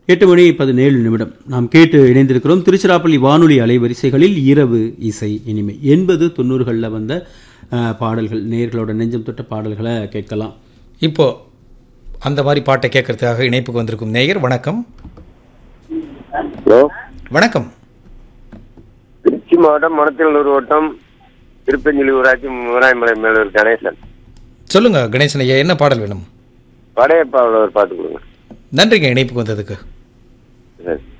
எட்டு மணி பதினேழு நிமிடம் நாம் கேட்டு இணைந்திருக்கிறோம் திருச்சிராப்பள்ளி வானொலி அலைவரிசைகளில் இரவு இசை இனிமை எண்பது தொண்ணூறுகளில் வந்த அஹ், பாடல்கள் நேர்களோட நெஞ்சம் தொட்ட பாடல்களை கேட்கலாம் இப்போ அந்த மாதிரி பாட்டை கேட்கறதுக்காக இணைப்புக்கு வந்திருக்கும் நேயர் வணக்கம் ஹலோ வணக்கம் திருச்சி மாவட்டம் மணத்திலூர் வட்டம் திருப்பஞ்சலி ஊராட்சி முராயமலை மேலூர் கணேசன் சொல்லுங்க கணேசன் ஐயா என்ன பாடல் வேணும் படையப்பாவில் ஒரு பாட்டு கொடுங்க நன்றிங்க இணைப்புக்கு வந்ததுக்கு சரி